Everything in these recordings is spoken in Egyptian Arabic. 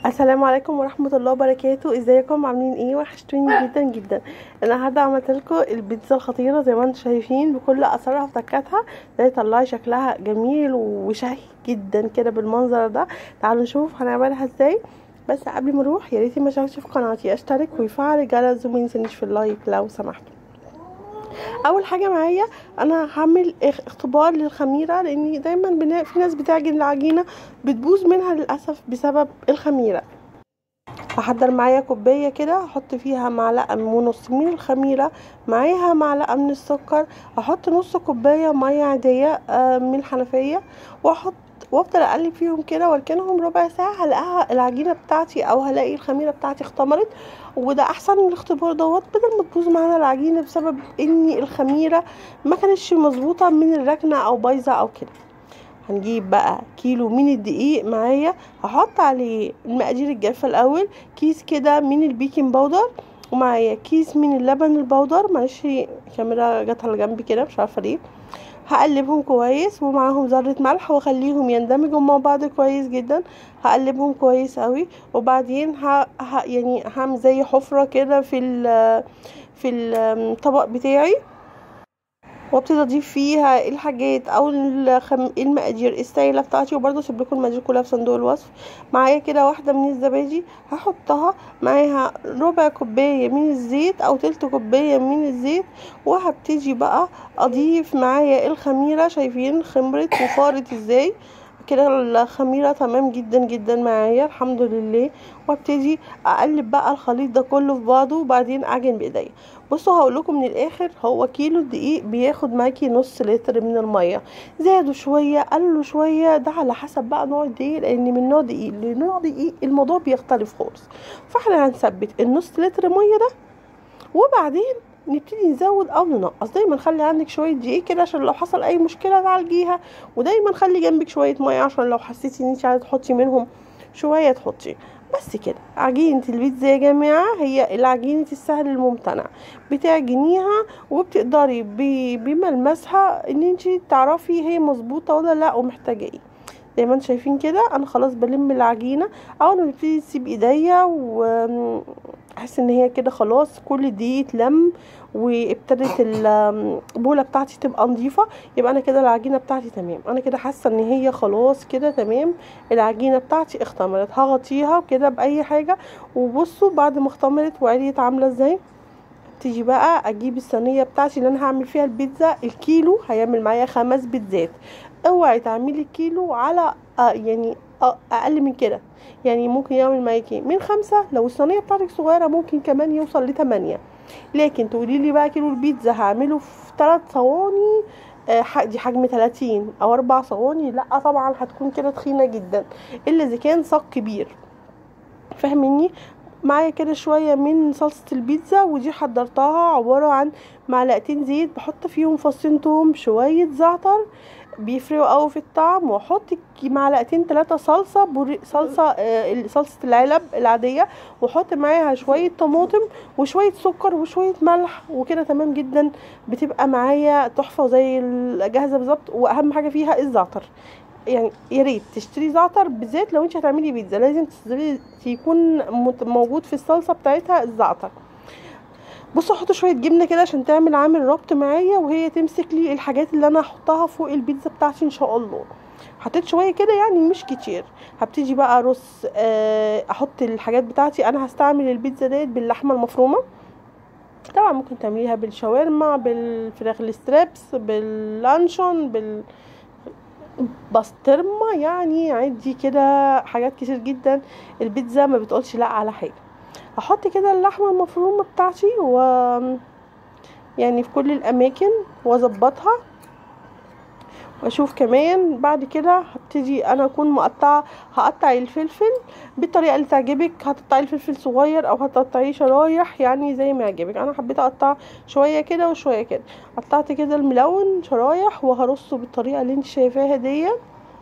السلام عليكم ورحمة الله وبركاته ازيكم عاملين ايه وحشتوني جدا جدا النهاردة عملت لكم البيتزا الخطيرة زي ما انتم شايفين بكل اثارها وتكاتها زي طلعي شكلها جميل وشهي جدا كده بالمنظر ده تعالوا نشوف هنعملها ازاي بس قبل ما اروح يا ريتي ما شاركتش في قناتي اشترك ويفعل الجرس وما ينسنيش في اللايك لو سمحتوا اول حاجه معايا انا هعمل اختبار للخميره لان دايما بنا... في ناس بتعجن العجينه بتبوظ منها للاسف بسبب الخميره هحضر معايا كوبايه كده هحط فيها معلقه ونص من الخميره معاها معلقه من السكر هحط نص كوبايه ميه عاديه من الحنفيه واحط وافضل اقلب فيهم كده واركنهم ربع ساعه هلاقيها العجينه بتاعتي او هلاقي الخميره بتاعتي اختمرت وده احسن من الاختبار دوت بدل ما تبوظ معانا العجينه بسبب ان الخميره ما كانتش مظبوطه من الركنه او بايظه او كده هنجيب بقى كيلو من الدقيق معايا هحط عليه المقادير الجافه الاول كيس كده من البيكنج باودر ومعايا كيس من اللبن البودر معلش الكاميرا جت على جنبي كده مش عارفه ليه هقلبهم كويس ومعاهم ذره ملح واخليهم يندمجوا مع بعض كويس جدا هقلبهم كويس قوي وبعدين ه... ه... يعني هعمل زي حفره كده في ال... في الطبق بتاعي وابتدي اضيف فيها الحاجات او الخم... المقادير السايله بتاعتي وبرده اسيب لكم المقادير كلها في صندوق الوصف معايا كده واحده من الزبادي هحطها معاها ربع كوبايه من الزيت او تلت كوبايه من الزيت وهبتدي بقى اضيف معايا الخميره شايفين خمرت وفارت ازاي كده الخميرة تمام جدا جدا معايا الحمد لله وابتدي اقلب بقى الخليط ده كله في بعضه وبعدين اعجن بايديا بصوا هقول لكم من الاخر هو كيلو الدقيق بياخد معاكي نص لتر من الميه زادوا شويه قلوا شويه ده على حسب بقى نوع الدقيق لان من نوع دقيق لنوع دقيق الموضوع بيختلف خالص فاحنا هنثبت النص لتر ميه ده وبعدين نبتدي نزود او ننقص دايما خلي عندك شويه دقيق كده عشان لو حصل اي مشكله تعالجيها ودايما خلي جنبك شويه ميه عشان لو حسيتي ان انت عايزه تحطي منهم شويه تحطي بس كده عجينة البيتزا يا جماعة هي العجينة السهل الممتنع بتعجنيها وبتقدري بملمسها ان انت تعرفي هي مظبوطة ولا لا ومحتاجة ايه زي ما انتم شايفين كده انا خلاص بلم العجينه اول ما ببتدي تسيب ايديا واحس ان هي كده خلاص كل دي اتلم وابتدت البوله بتاعتي تبقى نظيفه يبقى انا كده العجينه بتاعتي تمام انا كده حاسه ان هي خلاص كده تمام العجينه بتاعتي اختمرت هغطيها كده باي حاجه وبصوا بعد ما اختمرت وعليت عامله ازاي تيجي بقى اجيب الصينيه بتاعتي اللي انا هعمل فيها البيتزا الكيلو هيعمل معايا خمس بيتزات اوعي تعملي كيلو على آه يعني آه اقل من كده يعني ممكن يعمل معاكي من خمسة لو الصينيه بتاعتك صغيره ممكن كمان يوصل لتمانية لكن تقولي لي بقى كيلو البيتزا هعمله في ثلاث صواني آه دي حجم 30 او اربع صواني لا طبعا هتكون كده تخينه جدا الا اذا كان صاج كبير فاهميني معايا كده شوية من صلصة البيتزا ودي حضرتها عبارة عن معلقتين زيت بحط فيهم فصين توم شوية زعتر بيفرقوا قوي في الطعم واحط معلقتين ثلاثه صلصه بري صلصه آه صلصه العلب العاديه واحط معاها شويه طماطم وشويه سكر وشويه ملح وكده تمام جدا بتبقى معايا تحفه وزي الجاهزه بالظبط واهم حاجه فيها الزعتر يعني يا ريت تشتري زعتر بالذات لو انت هتعملي بيتزا لازم يكون موجود في الصلصه بتاعتها الزعتر بصوا احط شويه جبنه كده عشان تعمل عامل ربط معايا وهي تمسك لي الحاجات اللي انا هحطها فوق البيتزا بتاعتي ان شاء الله حطيت شويه كده يعني مش كتير هبتدي بقى ارص احط الحاجات بتاعتي انا هستعمل البيتزا ديت باللحمه المفرومه طبعا ممكن تعمليها بالشاورما بالفراخ الستريبس باللانشون بال بسطرمه يعني عندي كده حاجات كتير جدا البيتزا ما بتقولش لا على حاجه هحط كده اللحمه المفرومه بتاعتي و يعني في كل الاماكن واظبطها واشوف كمان بعد كده هبتدي انا اكون مقطعه هقطع الفلفل بالطريقه اللي تعجبك هتقطعي الفلفل صغير او هتقطعيه شرايح يعني زي ما يعجبك انا حبيت اقطع شويه كده وشويه كده قطعت كده الملون شرايح وهرصه بالطريقه اللي انت شايفاها ديت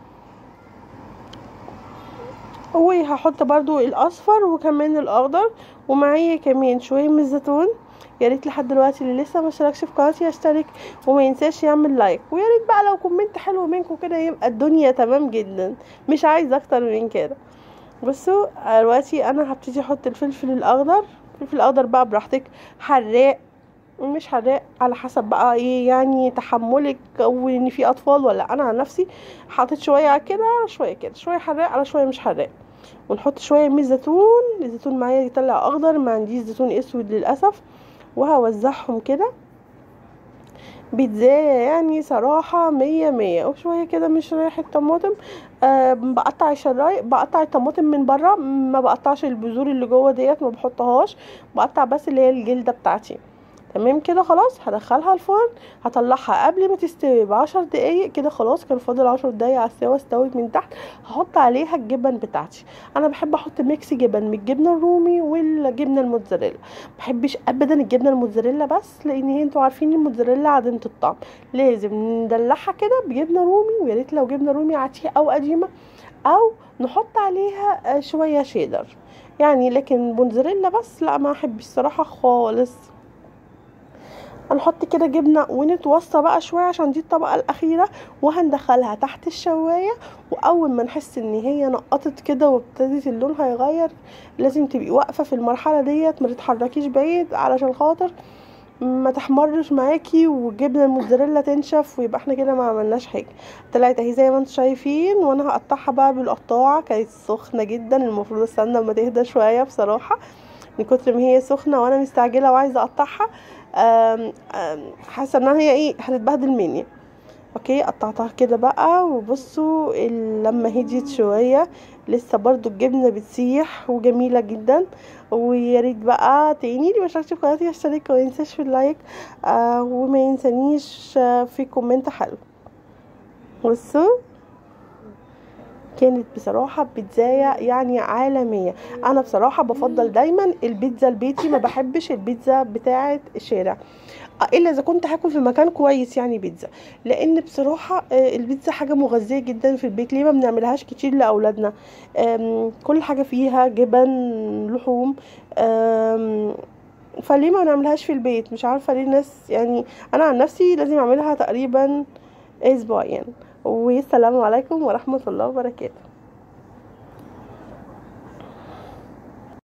وهحط برضو الاصفر وكمان الاخضر ومعايا كمان شويه من الزيتون يا ريت لحد دلوقتي اللي لسه ما اشتركش في قناتي يشترك وما ينساش يعمل لايك ويا ريت بقى لو كومنت حلو منكم كده يبقى الدنيا تمام جدا مش عايزه اكتر من كده بصوا دلوقتي انا هبتدي احط الفلفل الاخضر الفلفل الاخضر بقى براحتك حراق مش حراق على حسب بقى ايه يعني تحملك وان في اطفال ولا انا عن نفسي حطيت شويه كده شويه كده شويه حراق على شويه مش حراق ونحط شويه من الزيتون الزيتون معايا يطلع اخضر ما عنديش زيتون اسود للاسف وهوزعهم كده بيتزاية يعني صراحة مية مية وشوية كده مش ريحة طماطم أه بقطع الشرايح بقطع الطماطم من برا ما بقطعش البذور اللي جوه ديت ما بحطهاش بقطع بس اللي هي الجلدة بتاعتي تمام كده خلاص هدخلها الفرن هطلعها قبل ما تستوي بعشر دقايق كده خلاص كان فاضل عشر دقايق على السوا استوت من تحت هحط عليها الجبن بتاعتي انا بحب احط ميكس جبن من الجبنه الرومي والجبنه الموتزاريلا بحبش ابدا الجبنه الموتزاريلا بس لان هي انتوا عارفين الموتزاريلا عديمه الطعم لازم ندلعها كده بجبنه رومي ويا ريت لو جبنه رومي عتيقه او قديمه او نحط عليها شويه شيدر يعني لكن موتزاريلا بس لا ما احبش الصراحه خالص هنحط كده جبنه ونتوصى بقى شويه عشان دي الطبقه الاخيره وهندخلها تحت الشوايه واول ما نحس ان هي نقطت كده وابتدت اللون هيغير لازم تبقي واقفه في المرحله ديت ما تتحركيش بعيد علشان خاطر ما تحمرش معاكي والجبنه الموتزاريلا تنشف ويبقى احنا كده ما عملناش حاجه طلعت اهي زي ما انتم شايفين وانا هقطعها بقى بالقطاعه كانت سخنه جدا المفروض استنى لما تهدى شويه بصراحه من كتر ما هي سخنه وانا مستعجله وعايزه اقطعها حاسه ان هي ايه هتتبهدل مني اوكي قطعتها كده بقى وبصوا لما هديت شويه لسه برضو الجبنه بتسيح وجميله جدا ويا ريت بقى تاني لي مشاركتي في قناتي اشترك وما ينساش في اللايك آه وما ينسانيش في كومنت حلو بصوا كانت بصراحة بيتزاية يعني عالمية انا بصراحة بفضل دايما البيتزا البيتي ما بحبش البيتزا بتاعة الشارع الا اذا كنت هاكل في مكان كويس يعني بيتزا لان بصراحه البيتزا حاجه مغذيه جدا في البيت ليه ما بنعملهاش كتير لاولادنا كل حاجه فيها جبن لحوم فليه ما نعملهاش في البيت مش عارفه ليه الناس يعني انا عن نفسي لازم اعملها تقريبا اسبوعيا والسلام عليكم ورحمه الله وبركاته